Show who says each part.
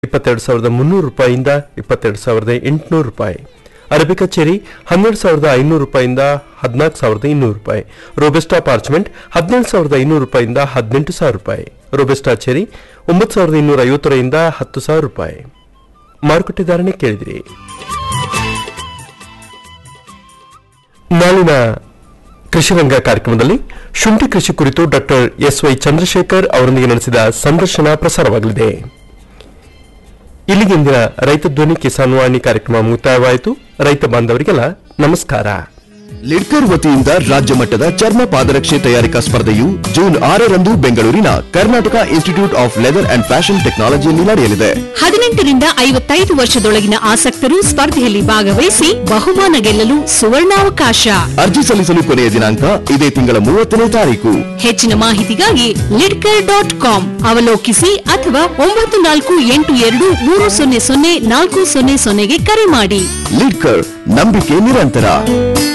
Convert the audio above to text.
Speaker 1: ಇಪ್ಪತ್ತೆರಡು ಸಾವಿರದ ಮುನ್ನೂರು ರೂಪಾಯಿಯಿಂದ ಇಪ್ಪತ್ತೆರಡು ಸಾವಿರದ ಎಂಟುನೂರು ರೂಪಾಯಿ ಅರಬಿಕಾ ಚೆರಿ ಹನ್ನೆರಡು ಸಾವಿರದ ಐನೂರು ರೂಪಾಯಿಯಿಂದ ಹದಿನಾಲ್ಕು ಸಾವಿರದ ಇನ್ನೂರು ರೂಪಾಯಿ ರೋಬೆಸ್ಟಾ ಪಾರ್ಚ್ಮೆಂಟ್ ಹದಿನೇಳು ಸಾವಿರದ ಐನೂರು ರೂಪಾಯಿಯಿಂದ ಹದಿನೆಂಟು ಸಾವಿರ ರೂಪಾಯಿ ರೋಬೆಸ್ಟಾ ಚೆರಿ ಒಂಬತ್ತು ಸಾವಿರದ ಇನ್ನೂರ ಐವತ್ತರಿಂದ ಹತ್ತು ಸಾವಿರ ರೂಪಾಯಿ ಮಾರುಕಟ್ಟೆ ಧಾರಣೆ ಕೇಳಿದಿರಿ ನಾಳಿನ ಕೃಷಿರಂಗ ಕಾರ್ಯಕ್ರಮದಲ್ಲಿ ಶುಂಠಿ ಕೃಷಿ ಕುರಿತು ಡಾಕ್ಟರ್ ಎಸ್ ವೈ ಚಂದ್ರಶೇಖರ್ ಅವರೊಂದಿಗೆ ನಡೆಸಿದ ಸಂದರ್ಶನ ಪ್ರಸಾರವಾಗಲಿದೆ ಇಲ್ಲಿಗೆ ಇಂದಿನ ರೈತ ಧ್ವನಿ ಕಿಸಾನ್ ವಾಣಿ ಕಾರ್ಯಕ್ರಮ ಮುಕ್ತಾಯವಾಯಿತು ರೈತ ಬಾಂಧವರಿಗೆಲ್ಲ ನಮಸ್ಕಾರ
Speaker 2: ಲಿಡ್ಕರ್ ವತಿಯಿಂದ ರಾಜ್ಯ ಮಟ್ಟದ ಚರ್ಮ ಪಾದರಕ್ಷೆ ತಯಾರಿಕಾ ಸ್ಪರ್ಧೆಯು ಜೂನ್ ಆರರಂದು ಬೆಂಗಳೂರಿನ Karnataka institute of leather and fashion ಟೆಕ್ನಾಲಜಿಯಲ್ಲಿ ನಡೆಯಲಿದೆ
Speaker 3: ಹದಿನೆಂಟರಿಂದ ಐವತ್ತೈದು ವರ್ಷದೊಳಗಿನ ಆಸಕ್ತರು ಸ್ಪರ್ಧೆಯಲ್ಲಿ ಭಾಗವಹಿಸಿ ಬಹುಮಾನ ಗೆಲ್ಲಲು ಸುವರ್ಣಾವಕಾಶ
Speaker 2: ಅರ್ಜಿ ಸಲ್ಲಿಸಲು ಕೊನೆಯ ದಿನಾಂಕ ಇದೇ ತಿಂಗಳ ಮೂವತ್ತನೇ ತಾರೀಕು
Speaker 3: ಹೆಚ್ಚಿನ ಮಾಹಿತಿಗಾಗಿ ಲಿಡ್ಕರ್ ಡಾಟ್ ಕಾಮ್ ಅವಲೋಕಿಸಿ ಅಥವಾ ಒಂಬತ್ತು ನಾಲ್ಕು ಎಂಟು ಎರಡು ಮೂರು ಸೊನ್ನೆ ಸೊನ್ನೆ ನಾಲ್ಕು ಸೊನ್ನೆ ಸೊನ್ನೆಗೆ ಕರೆ ಮಾಡಿ
Speaker 2: ಲಿಡ್ಕರ್ ನಂಬಿಕೆ ನಿರಂತರ